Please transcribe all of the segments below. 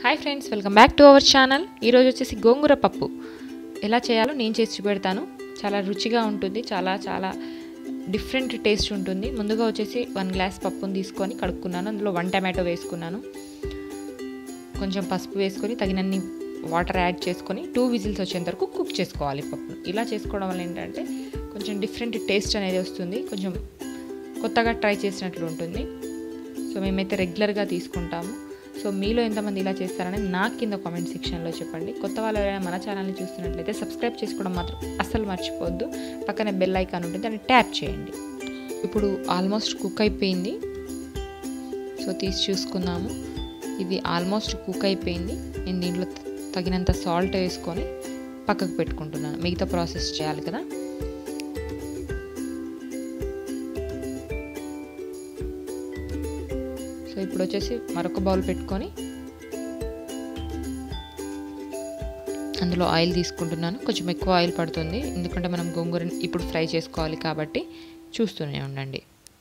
hi friends welcome back to our channel ఈరోజు వచ్చేసి గోంగూర పప్పు ఎలా చేయాలో నేను చేసి చూపెడతాను చాలా రుచిగా ఉంటుంది చాలా చాలా డిఫరెంట్ టేస్ట్ ఉంటుంది ముందుగా వచ్చేసి వన్ గ్లాస్ పప్పును తీసుకొని కడుక్కున్నాను అందులో వన్ టమాటో వేసుకున్నాను కొంచెం పసుపు వేసుకొని తగినన్ని వాటర్ యాడ్ చేసుకొని టూ విజిల్స్ వచ్చేంత వరకు కుక్ చేసుకోవాలి పప్పును ఇలా చేసుకోవడం వల్ల ఏంటంటే కొంచెం డిఫరెంట్ టేస్ట్ అనేది వస్తుంది కొంచెం కొత్తగా ట్రై చేసినట్లు ఉంటుంది సో మేమైతే రెగ్యులర్గా తీసుకుంటాము సో మీలో ఎంతమంది ఇలా చేస్తారని నాకు కింద కామెంట్ సెక్షన్లో చెప్పండి కొత్త వాళ్ళు ఎవరైనా మన ఛానల్ని చూస్తున్నట్లయితే సబ్స్క్రైబ్ చేసుకోవడం మాత్రం అస్సలు మర్చిపోవద్దు పక్కనే బెల్ ఐకాన్ ఉంటుంది దాన్ని ట్యాప్ చేయండి ఇప్పుడు ఆల్మోస్ట్ కుక్ అయిపోయింది సో తీసి చూసుకుందాము ఇది ఆల్మోస్ట్ కుక్ అయిపోయింది నేను దీంట్లో తగినంత సాల్ట్ వేసుకొని పక్కకు పెట్టుకుంటున్నాను మిగతా ప్రాసెస్ చేయాలి కదా సో ఇప్పుడు వచ్చేసి మరొక బౌల్ పెట్టుకొని అందులో ఆయిల్ తీసుకుంటున్నాను కొంచెం ఎక్కువ ఆయిల్ పడుతుంది ఎందుకంటే మనం గోంగూరని ఇప్పుడు ఫ్రై చేసుకోవాలి కాబట్టి చూస్తూనే ఉండండి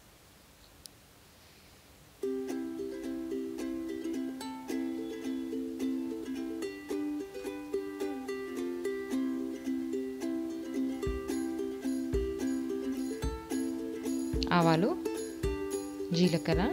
ఆవాలు జీలకర్ర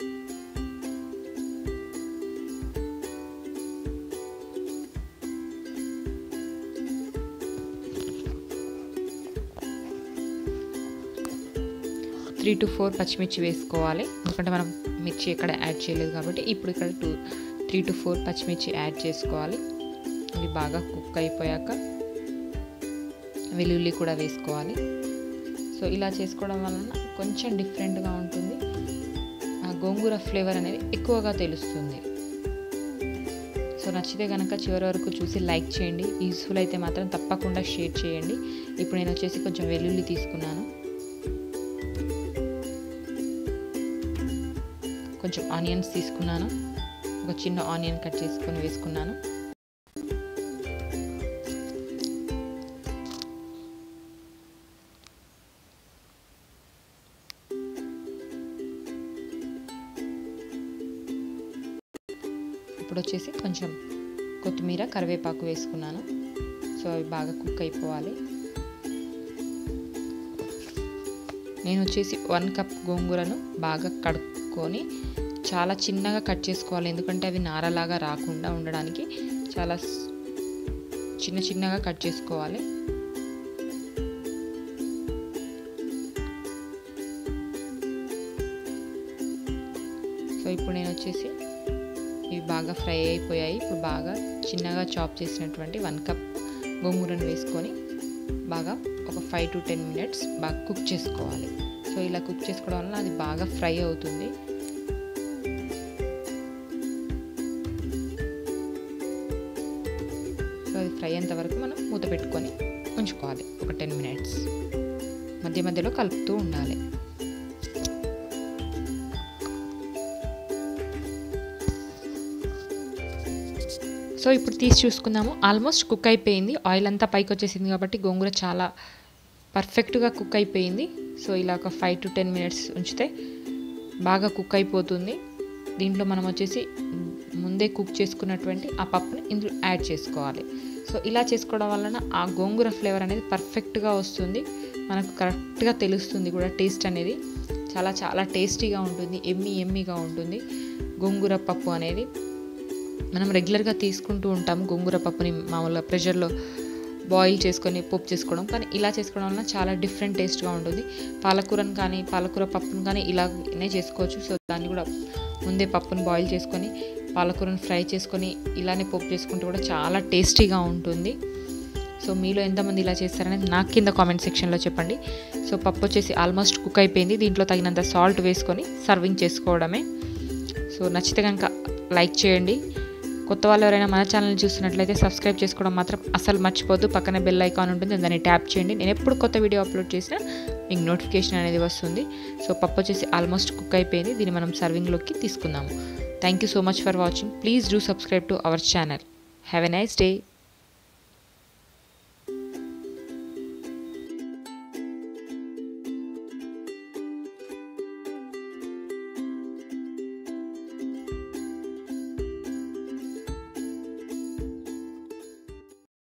త్రీ టు ఫోర్ పచ్చిమిర్చి వేసుకోవాలి ఎందుకంటే మనం మిర్చి ఎక్కడ యాడ్ చేయలేదు కాబట్టి ఇప్పుడు ఇక్కడ టూ త్రీ టు ఫోర్ పచ్చిమిర్చి యాడ్ చేసుకోవాలి ఇవి బాగా కుక్ అయిపోయాక వెల్లుల్లి కూడా వేసుకోవాలి సో ఇలా చేసుకోవడం వలన కొంచెం డిఫరెంట్గా ఉంటుంది ఆ గోంగూర ఫ్లేవర్ అనేది ఎక్కువగా తెలుస్తుంది సో నచ్చితే కనుక చివరి వరకు చూసి లైక్ చేయండి యూస్ఫుల్ అయితే మాత్రం తప్పకుండా షేర్ చేయండి ఇప్పుడు నేను వచ్చేసి కొంచెం వెల్లుల్లి తీసుకున్నాను కొంచెం ఆనియన్స్ తీసుకున్నాను ఒక చిన్న ఆనియన్ కట్ చేసుకొని వేసుకున్నాను ఇప్పుడు వచ్చేసి కొంచెం కొత్తిమీర కరివేపాకు వేసుకున్నాను సో అవి బాగా కుక్ అయిపోవాలి నేను వచ్చేసి వన్ కప్ గోంగూరను బాగా కడుక్కొని చాలా చిన్నగా కట్ చేసుకోవాలి ఎందుకంటే అవి నారలాగా రాకుండా ఉండడానికి చాలా చిన్న చిన్నగా కట్ చేసుకోవాలి సో ఇప్పుడు నేను వచ్చేసి ఇవి బాగా ఫ్రై అయిపోయాయి ఇప్పుడు బాగా చిన్నగా చాప్ చేసినటువంటి వన్ కప్ గోంగూరను వేసుకొని బాగా ఒక ఫైవ్ టు టెన్ మినిట్స్ బాగా కుక్ చేసుకోవాలి సో ఇలా కుక్ చేసుకోవడం వల్ల అది బాగా ఫ్రై అవుతుంది సో అది ఫ్రై అయ్యేంత వరకు మనం మూత పెట్టుకొని ఉంచుకోవాలి ఒక టెన్ మినిట్స్ మధ్య మధ్యలో కలుపుతూ ఉండాలి సో ఇప్పుడు తీసి చూసుకుందాము ఆల్మోస్ట్ కుక్ అయిపోయింది ఆయిల్ అంతా పైకి వచ్చేసింది కాబట్టి గోంగూర చాలా పర్ఫెక్ట్గా కుక్ అయిపోయింది సో ఇలా ఒక ఫైవ్ టు టెన్ మినిట్స్ ఉంచితే బాగా కుక్ అయిపోతుంది దీంట్లో మనం వచ్చేసి ముందే కుక్ చేసుకున్నటువంటి ఆ పప్పుని ఇందులో యాడ్ చేసుకోవాలి సో ఇలా చేసుకోవడం వలన ఆ గోంగూర ఫ్లేవర్ అనేది పర్ఫెక్ట్గా వస్తుంది మనకు కరెక్ట్గా తెలుస్తుంది కూడా టేస్ట్ అనేది చాలా చాలా టేస్టీగా ఉంటుంది ఎమ్మి ఎమ్మిగా ఉంటుంది గోంగూర పప్పు అనేది మనం రెగ్యులర్గా తీసుకుంటూ ఉంటాం గోంగూర పప్పుని మామూలుగా ప్రెషర్లో బాయిల్ చేసుకొని పోపు చేసుకోవడం కానీ ఇలా చేసుకోవడం వలన చాలా డిఫరెంట్ టేస్ట్గా ఉంటుంది పాలకూరను కానీ పాలకూర పప్పును కానీ ఇలానే చేసుకోవచ్చు సో దాన్ని కూడా ముందే పప్పుని బాయిల్ చేసుకొని పాలకూరను ఫ్రై చేసుకొని ఇలానే పోపు చేసుకుంటే కూడా చాలా టేస్టీగా ఉంటుంది సో మీలో ఎంతమంది ఇలా చేస్తారనేది నాకు కింద కామెంట్ సెక్షన్లో చెప్పండి సో పప్పు వచ్చేసి ఆల్మోస్ట్ కుక్ అయిపోయింది దీంట్లో తగినంత సాల్ట్ వేసుకొని సర్వింగ్ చేసుకోవడమే సో నచ్చితే కనుక లైక్ చేయండి కొత్త వాళ్ళు ఎవరైనా మన ఛానల్ని చూస్తున్నట్లయితే సబ్స్క్రైబ్ చేసుకోవడం మాత్రం అసలు మర్చిపోద్దు పక్కన బెల్ ఐకాన్ ఉంటుంది దాన్ని ట్యాప్ చేయండి నేను ఎప్పుడు కొత్త వీడియో అప్లోడ్ చేసినా మీకు నోటిఫికేషన్ అనేది వస్తుంది సో పప్పు వచ్చేసి ఆల్మోస్ట్ కుక్ అయిపోయింది దీన్ని మనం సర్వింగ్లోకి తీసుకుందాము thank you so much for watching please do subscribe to our channel have a nice day